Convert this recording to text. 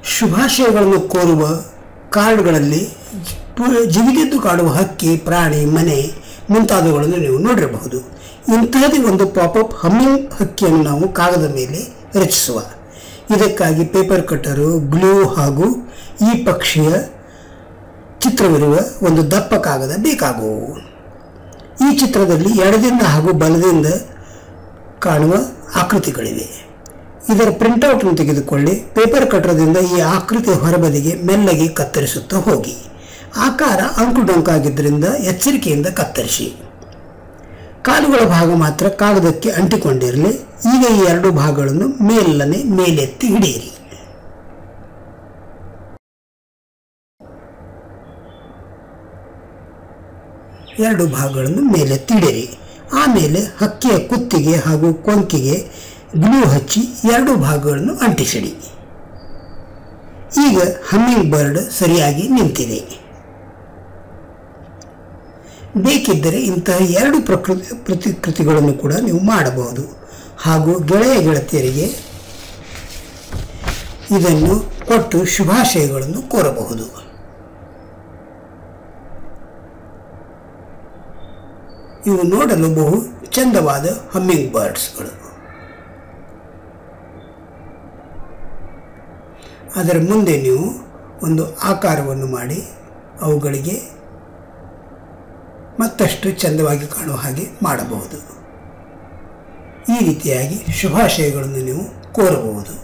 ಶುಭಾಶಯಗಳನ್ನು ಕೋರುವ ಕಾರ್ಡ್ಗಳಲ್ಲಿ ಪು- ಜಿಗಿದಿದ್ದು ಕಾಡುವ ಹಕ್ಕಿ ಪ್ರಾಣಿ ಮನೆ ಮುಂತಾದವುಗಳನ್ನು ನೀವು ನೋಡಿರಬಹುದು ಇಂತಹದೇ ಒಂದು ಪಾಪಪ್ ಹಮ್ಮಿಂಗ್ ಹಕ್ಕಿಯನ್ನು ನಾವು ಕಾಗದ ಮೇಲೆ ರಚಿಸುವ ಇದಕ್ಕಾಗಿ ಪೇಪರ್ ಕಟ್ಟರು ಗ್ಲೂ ಹಾಗೂ ಈ ಪಕ್ಷಿಯ ಚಿತ್ರವಿರುವ ಒಂದು ದಪ್ಪ ಕಾಗದ ಬೇಕಾಗುವು ಈ ಚಿತ್ರದಲ್ಲಿ ಎಡದಿಂದ ಹಾಗೂ ಬಲದಿಂದ ಕಾಣುವ ಆಕೃತಿಗಳಿವೆ ಇದರ ಪ್ರಿಂಟೌಟನ್ನು ತೆಗೆದುಕೊಳ್ಳಿ ಪೇಪರ್ ಕಟ್ಟರದಿಂದ ಈ ಆಕೃತಿ ಹೊರಬದಿಗೆ ಮೆಲ್ಲಗೆ ಕತ್ತರಿಸುತ್ತಾ ಹೋಗಿ ಆಕಾರ ಅಂಕುಡೊಂಕಾಗಿದ್ದರಿಂದ ಎಚ್ಚರಿಕೆಯಿಂದ ಕತ್ತರಿಸಿ ಕಾಲುಗಳ ಭಾಗ ಮಾತ್ರ ಕಾಗದಕ್ಕೆ ಅಂಟಿಕೊಂಡಿರಲಿ ಈಗ ಈ ಎರಡು ಭಾಗಗಳನ್ನು ಮೇಲನೆ ಮೇಲೆತ್ತಿ ಹಿಡಿಯಿರಿ ಎರಡು ಭಾಗಗಳನ್ನು ಮೇಲೆತ್ತಿ ಇಡಿರಿ ಆಮೇಲೆ ಹಕ್ಕಿಯ ಕುತ್ತಿಗೆ ಹಾಗೂ ಕೊಂಕಿಗೆ ಗ್ಲೂ ಹಚ್ಚಿ ಎರಡು ಭಾಗಗಳನ್ನು ಅಂಟಿಸಿಡಿ ಈಗ ಹಮ್ಮಿಂಗ್ ಬರ್ಡ್ ಸರಿಯಾಗಿ ನಿಂತಿದೆ ಬೇಕಿದ್ದರೆ ಇಂತಹ ಎರಡು ಪ್ರಕೃತಿ ಪ್ರತಿಕೃತಿಗಳನ್ನು ಕೂಡ ನೀವು ಮಾಡಬಹುದು ಹಾಗೂ ಗೆಳೆಯ ಗೆಳತಿಯರಿಗೆ ಇದನ್ನು ಕೊಟ್ಟು ಶುಭಾಶಯಗಳನ್ನು ಕೋರಬಹುದು ಇವು ನೋಡಲು ಬಹು ಚಂದವಾದ ಹಮ್ಮಿಂಗ್ ಬರ್ಡ್ಸ್ಗಳು ಅದರ ಮುಂದೆ ನೀವು ಒಂದು ಆಕಾರವನ್ನು ಮಾಡಿ ಅವುಗಳಿಗೆ ಮತ್ತಷ್ಟು ಚಂದವಾಗಿ ಕಾಣುವ ಹಾಗೆ ಮಾಡಬಹುದು ಈ ರೀತಿಯಾಗಿ ಶುಭಾಶಯಗಳನ್ನು ನೀವು ಕೋರಬಹುದು